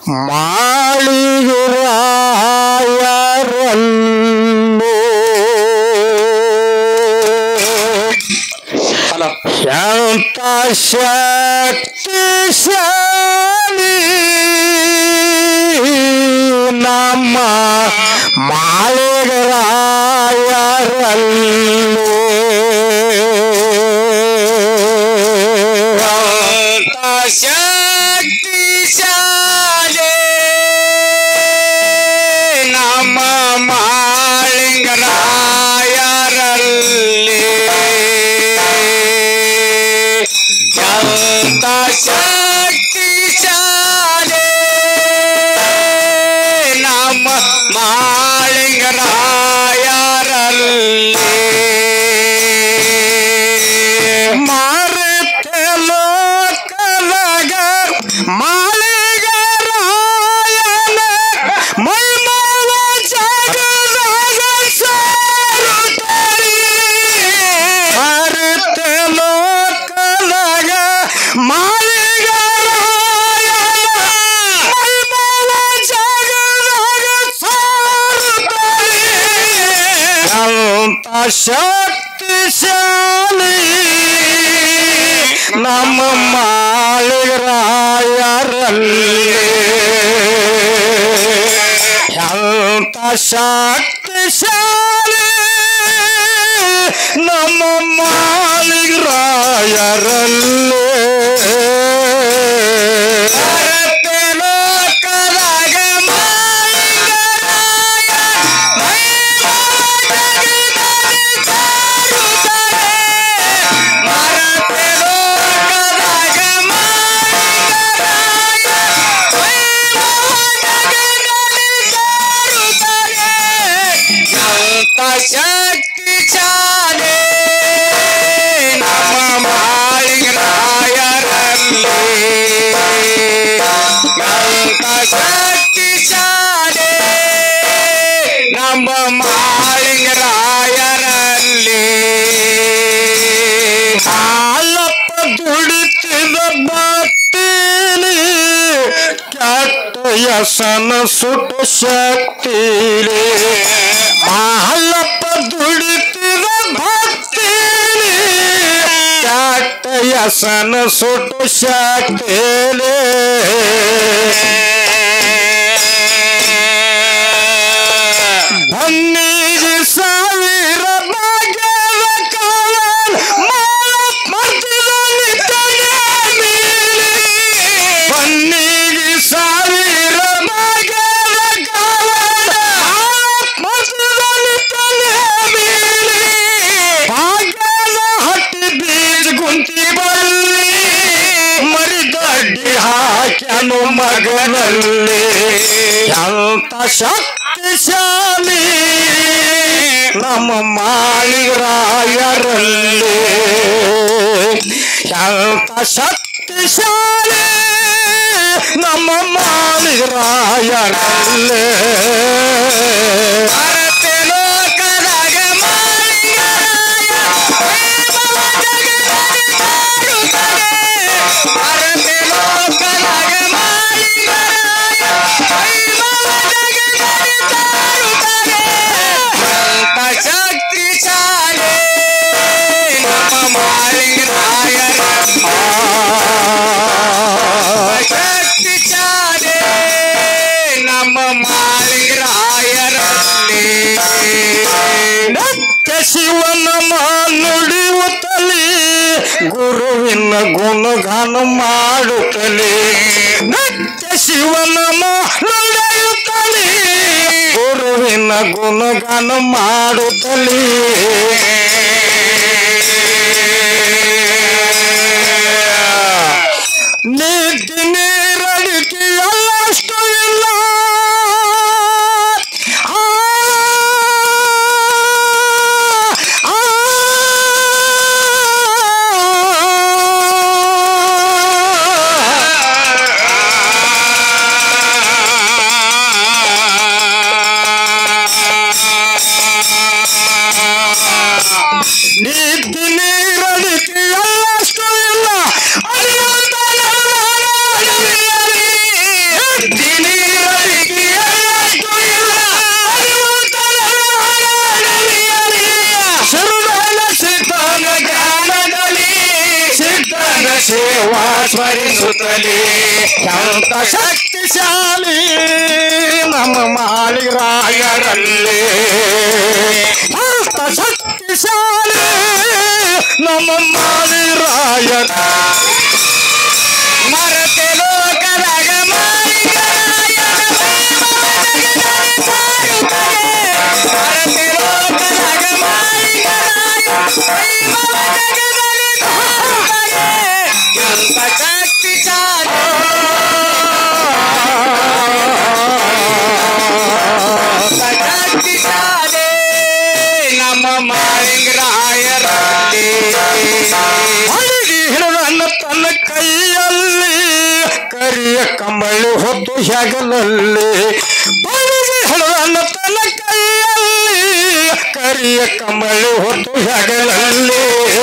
ಮಾಳಿಗರಾಯರಲ್ಲೋ hello ಎಂತ ಶಕ್ತಿಶಾಲಿ ನಮ್ಮ ಮಾಳಿಗರಾಯರಲ್ಲೋ ಶಕ್ತಿಶಾಲೆ ನಮ್ಮ ಮಾಳಿಂಗರಾಯರಲ್ಲಿ ಎಂತ ಶಕ್ತಿಶಾಲೆ ನಮ್ಮ ಮಾಳಿಂಗರಾಯರಲ್ಲಿ ಮಾರುತ್ತ ಲೋಕದಾಗ ಮಾಳಿಗರಾಯನ ಮೈಮಾವ ಜಗದಾಗ ಸಾರುತ್ತಾಳೆ. ಮಾರುತ್ತ ಲೋಕದಾಗ ಮಾಳಿಗರಾಯನ ಮೈಮಾವ ಜಗದಾಗ ಸಾರುತ್ತಾಳೆ. ಅಂತ ಶಕ್ತಿಶಾಲಿ ನಮ್ಮ ಮಾಳಿಗರಾಯರಲ್ಲಿ ಅಂತ ಶಕ್ತಿಶಾಲಿ ನಮ್ಮ ಮಾಳಿಗರಾಯರಲ್ಲಿ ಭಾರತ ಲೋಕದಾಗ ಮಾಳಿಂಗರಾಯ ಭಾರತ ಲೋಕದಾಗ ಎಂತ ಶಕ್ತಿ ಚಾಲೆ ನಮ್ಮ ಮಾಳಿಗರಾಯರಲ್ಲಿ ಎಂತ ಶಕ್ತಿ ಚಾಲೆ ನಮ್ಮ ಮಾಳಿಗರಾಯರಲ್ಲಿ ಹಾಲಪ್ಪ ದುಡಿತಿದ ಭಕ್ತಿಲಿ ಕೆಟ್ಟ ಯಸನ ಸುಟ ಶಕ್ತಿಲಿ ಹಾಲಪ್ಪ ದುಡಿತಿದ ಭಕ್ತಿಲಿ ಕೆಟ್ಟ ಯಸನ ಸುಟ ಶಕ್ತಿಲಿ ಬನ್ನಿಗೆ ಸಾವಿರ ಭಾಗ್ಯದ ಕಾವಲ್ ಮರ್ತಿದ ನಿತ್ಯನೇ ಮೀರಿ. ಬನ್ನಿಗೆ ಸಾವಿರ ಭಾಗ್ಯದ ಕಾವಲ್ ಮರ್ತಿದ ನಿತ್ಯನೇ ಮೀರಿ. ಭಾಗ್ಯದ ಹಟ್ಟಿ ಬೀಜ ಗುಂತಿ ಬಲ್ಲಿ ಮರಿದಡ್ಡಿ ಹಾಕ್ಯನು ಮಗನಲ್ಲಿ ಎಂತ ಶಕ್ತಿಶಾಲಿ ನಮ್ಮ ಮಾಳಿಗರಾಯರಲ್ಲಿ ಎಂತ ಶಕ್ತಿಶಾಲಿ ನಮ್ಮ ಮಾಳಿಗರಾಯರಲ್ಲಿ ಭಾರತ ಲೋಕದಾಗ ಮಾಳಿಂಗರಾಯ ಭಾರತ ಲೋಕದಾಗ ಮಾಳಿಂಗರಾಯ ಎಂತ ಶಕ್ತಿ ಶಾಲೆ ನಮ್ಮ ಮಾಳಿಂಗರಾಯರ ಶಕ್ತಿ ಚಾಲೆ ನಮ್ಮ ಮಾಳಿಗರಾಯರಲ್ಲಿ ನಿತ್ಯ ಶಿವನ ನುಡಿಯುತ್ತಲೇ ಗುರುವಿನ ಗುಣಗಾನ ಮಾಡುತ್ತಲೇ ನಿತ್ಯ ಶಿವನ ನುಡಿಯುತ್ತಲೇ ಗುರುವಿನ ಗುಣಗಾನ ಮಾಡುತ್ತಲೇ ನಿತ್ಯ ನೀರಡಿಕೆ ಎಲ್ಲಷ್ಟು ಇಲ್ಲ ಆ, ಆ, ದೇವ ಸ್ಮರಿಸುತ್ತಲೇ ಎಂತ ಶಕ್ತಿಶಾಲಿ ನಮ್ಮ ಮಾಳಿರಾಯರಲ್ಲಿ ಎಂತ ಶಕ್ತಿಶಾಲಿ ನಮ್ಮ ಮಾಳಿರಾಯರ ಮರತೆ ಲೋಕದಾಗ ಮಾಲಿಕರಾಯನ ಮರತೆ ಲೋಕದಾಗ ಎಂತ ಶಕ್ತಿ ಚಾಲು ಶಕ್ತಿ ಚಾಲೆ ನಮ್ಮ ಮಾಳಿಂಗರಾಯರಲ್ಲಿ ಹಳದಿ ಹಿಡಿದನ್ನ ತನ್ನ ಕೈಯಲ್ಲಿ ಕರಿಯ ಕಂಬಳಿ ಹೊತ್ತು ಹೆಗಲಲ್ಲಿ ಬಳಿಗೆ ಹಿಡಿದನ್ನ ತನ್ನ ಕೈಯಲ್ಲಿ ಕರಿಯ ಕಂಬಳಿ ಹೊತ್ತು ಹೆಗಲಲ್ಲಿ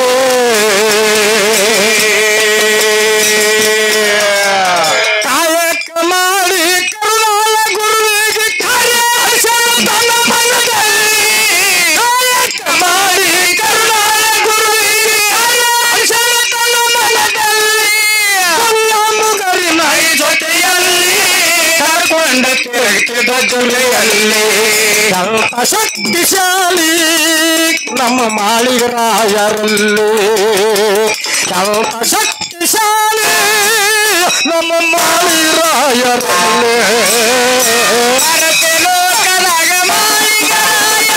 ಕಾಯಕ ಮಾಡಿ ಕರುಣಾಳ ಗುರುವಿಗೆ ಕಾರ್ಯ ತನ್ನ ಮನದಲ್ಲಿ ಕಾಯಕ ಮಾಡಿ ಕರುಣಾಳ ಗುರುವಿಗೆ ಕಾರ್ಯ ತನ್ನ ಮನದಲ್ಲಿ ಎಲ್ಲ ಮುಗರಿನ ಈ ಜೊತೆಯಲ್ಲಿ ಕರ್ಕೊಂಡ ತಿರುಗಿದ ಜೊಲೆಯಲ್ಲಿ ಸ್ವಲ್ಪ ಶಕ್ತಿಶಾಲಿ ನಮ್ಮ ಮಾಳಿಗರಾಯರಲ್ಲಿ ಸ್ವಲ್ಪ ಶಕ್ತಿಶಾಲಿ ನಮ್ಮ ಮಾಳಿಗರಾಯರಲ್ಲಿ ಭಾರತ ಲೋಕದಾಗ ಮಾಲಿಕರಾಯನ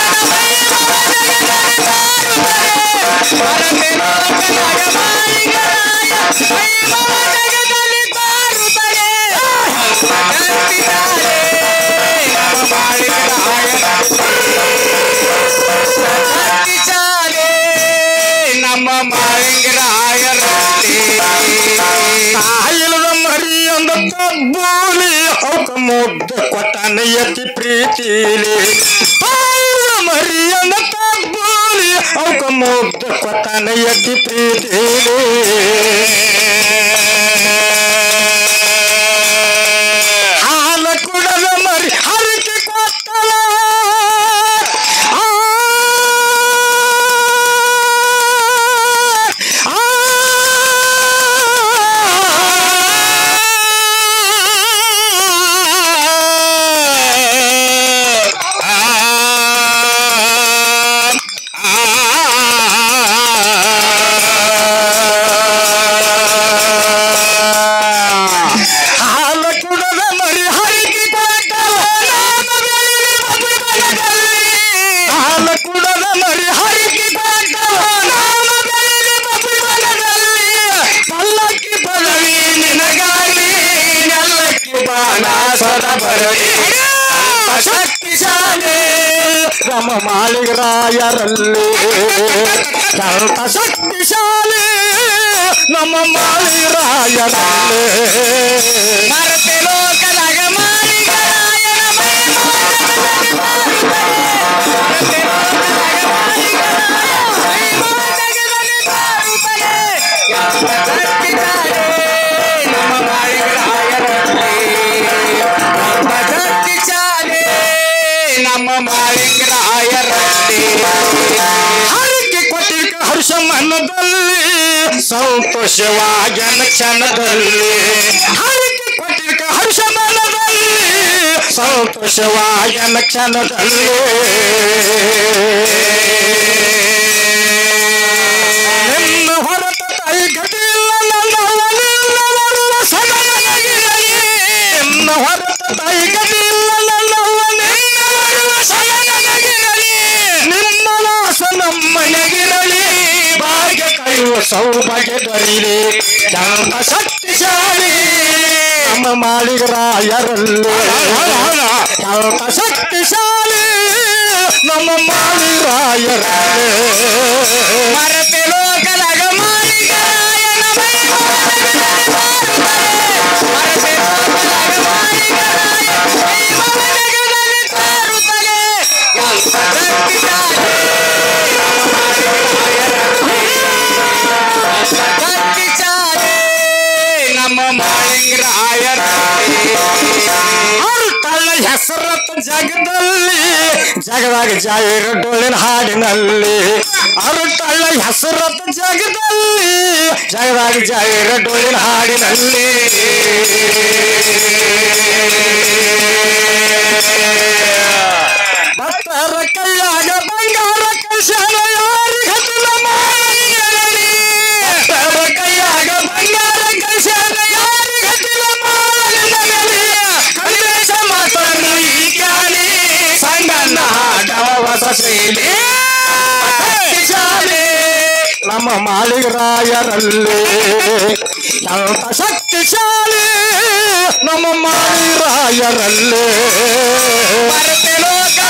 ಭಾರತ ಲೋಕದಾಗ ಮಾಲಿಕರಾಯ ವೈಭವ ಜಗದಲ್ಲಿ ಬಾರುತ್ತದೆ ಶಕ್ತಿ ಚಾಲೆ ನಮ್ಮ ಮಾಳಿಕರಾಯನ ಶಕ್ತಿ ಚಾಲೆ ನಮ್ಮ ಮಾಳಿಂಗರಾಯರಲ್ಲಿ ತಾಯಿಲದ ಮರಿ ಅಂದ ತಬ್ಬೂಲಿ ಅವಕ ಮುದ್ದ ಕೊಟ್ಟನ ಯತಿ ಪ್ರೀತಿಲಿ ತಾಯಿಲ ಮರಿ ಅಂದ ತಬ್ಬೂಲಿ ಅವಕ ಮುದ್ದ ಕೊಟ್ಟನ ಯತಿ ಪ್ರೀತಿಲಿ ಹಾಲ ಕುಡದ ಮರಿ ಹರಕೆ ಕೊಟ್ಟಲ ಆ ಹಾಲ ಕುಡದ ಮರಿ ಹರಕೆ ಕೊಟ್ಟಲ ನಾಮದಲ್ಲಿ ಮಧುಬಲದಲ್ಲಿ ಹಾಲ ಕುಡದ ಮರಿ ಹರಕೆ ಕೊಟ್ಟಲ ನಾಮದಲ್ಲಿ ಮಧುಬಲದಲ್ಲಿ ಪಲ್ಲಕ್ಕಿ ಪದವಿ ನಿನಗಾಗಿ ನೆಲಕ್ಕೆ ಬಾಣಾಸದ ಬರಲಿ ಶಕ್ತಿಶಾಲಿ ನಮ್ಮ ಮಾಳಿಗರಾಯರಲ್ಲಿ ಸ್ವಲ್ಪ ಶಕ್ತಿಶಾಲಿ ನಮ್ಮ ಮಾಳಿಗರಾಯರಲ್ಲಿ ಭಾರತ ಲೋಕದಾಗ ಮಾಲಿಕರಾಯನ ವೈಭವ ಜಗದಲ್ಲಿ ಬಾರುತ್ತದೆ ಭಾರತ ಲೋಕದಾಗ ಮಾಲಿಕರಾಯ ವೈಭವ ಜಗದಲ್ಲಿ ಬಾರುತ್ತದೆ ಎಂತ ಶಕ್ತಿ ಚಾಲೆ ನಮ್ಮ ಮಾಳಿಂಗರಾಯರಲ್ಲಿ ಎಂತ ಶಕ್ತಿ ಚಾಲೆ ನಮ್ಮ ಮಾಳಿಂಗರಾಯರಲ್ಲಿ ಹರಕೆ ಕೊಟ್ಟಿರ್ಕ ಹರ್ಷ ಮನದಲ್ಲಿ ಸಂತೋಷವಾಗನ ಕ್ಷಣದಲ್ಲಿ ಹರಕೆ ಕೊಟ್ಟಿರ್ಕ ಹರ್ಷ ಮನದಲ್ಲಿ ಸಂತೋಷವಾಗನ ಕ್ಷಣದಲ್ಲಿ ನಿನ್ನ ಹೊರತ ತಾಯಿ ಗತಿಯಿಲ್ಲ ನನ್ನವನಿಲ್ಲವರುವ ಸದನಗಿರಲಿ ನಿನ್ನ ಹೊರತ ತಾಯಿ ಗತಿಯಿಲ್ಲ ನನ್ನವನಿಲ್ಲವರುವ ಸದನಗಿರಲಿ ನಿಮ್ಮ ವಾಸ ನಮ್ಮನೆಗಿರಲಿ ಭಾಗ್ಯ ಕೈಯುವ ಸೌಭಾಗ್ಯ ದೊರೀಲಿ ಶಾಂತ ಶಕ್ತಿಶಾಲಿ ನಮ್ಮ ಮಾಳಿಗರಾಯರಲ್ಲಿ ಶಾಂತ ಶಕ್ತಿಶಾಲಿ ನಮ್ಮ ಮಾಳಿಗರಾಯರಲ್ಲಿ ಭಾರತ ಲೋಕದಾಗ ಮಾಲಿಕರಾಯನ ವೈಭವ ಜಗದಲ್ಲಿ ಬಾರುತ್ತದೆ ಭಾರತ ಲೋಕದಾಗ ಮಾಲಿಕರಾಯ ವೈಭವ ಜಗದಲ್ಲಿ ಬಾರುತ್ತದೆ ಎಂತ ಶಕ್ತಿ ಚಾಲೆ ನಮ್ಮ ಮಾಳಿಂಗರಾಯರಲ್ಲಿ ಎಂತ ಶಕ್ತಿ ಚಾಲೆ ನಮ್ಮ ಮಾಳಿಂಗರಾಯರಲ್ಲಿ ತಳ್ಳ ಹೆಸರತ್ತ ಜಗದಲ್ಲಿ ಜಗದಾಗ ಜಾಯಿರ ಡೊಳ್ಳಿನ ಹಾಡಿನಲ್ಲಿ ಅರುಟಳ್ಳ ಹೆಸರತ್ತ ಜಗದಲ್ಲಿ ಜಯರಾಜ ಜೈರ ಡೊಳ್ಳಿನ ಹಾಡಿನಲ್ಲಿ ಭಕ್ತರ ಕೈಯಾಗ ಬಂಗಾರ ಕಲ್ಶಾನ ಯಾರಿಗತಿಲ್ಲ ಮಾಲಿಂಗನಲ್ಲಿ ಭಕ್ತರ ಕೈಯಾಗ ಬಂಗಾರ ಕಲ್ಶಾನ ಯಾರಿಗತಿಲ್ಲ ಮಾಲಿಂಗನಲ್ಲಿ ಕಂದೇಶ ಮಾತನ್ನು ಈ ಜ್ಞಾನಿ ಸಂಗಣ್ಣ ಹಾಡವ ಹೊಸ ಶೈಲಿ ಶಕ್ತಿಶಾಲಿ ನಮ್ಮ ಮಾಳಿಗರಾಯರಲ್ಲಿ ಎಂತ ಶಕ್ತಿಶಾಲಿ ನಮ್ಮ ಮಾಳಿಗರಾಯರಲ್ಲಿ ಮರೆತೆಲೋ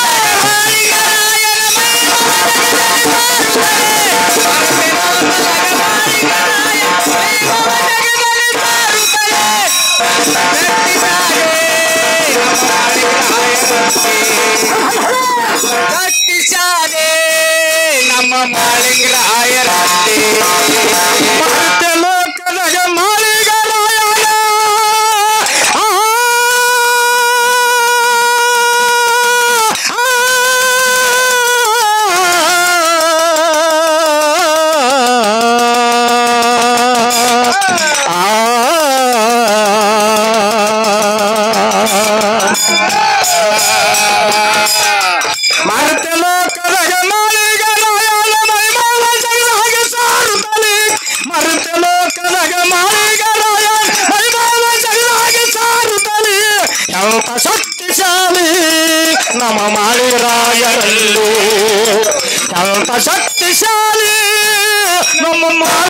ಶಕ್ತಿಶಾಲಿ ನಮ್ಮ ಮಾಳಿಂಗರಾಯರಂತೆ ಮರ್ತ್ಯ ಲೋಕದಾಗ ಮಾಳಿಗರಾಯನ ಆ, ಮರ್ತ್ಯ ಲೋಕದಾಗ ಮಾಳಿಗರಾಯನ ಮೈಮಾವ ಜಗದಾಗ ಸಾರುತ್ತಲಿ ಮರ್ತ್ಯ ಲೋಕದಾಗ ಮಾಳಿಗರಾಯನ ಮೈಮಾವ ಜಗದಾಗ ಸಾರುತ್ತಲಿ ಎಂತ ಶಕ್ತಿಶಾಲಿ ನಮ್ಮ ಮಾಳಿಗರಾಯರಲ್ಲಿ ಎಂತ ಶಕ್ತಿಶಾಲಿ ನಮ್ಮ ಮಾ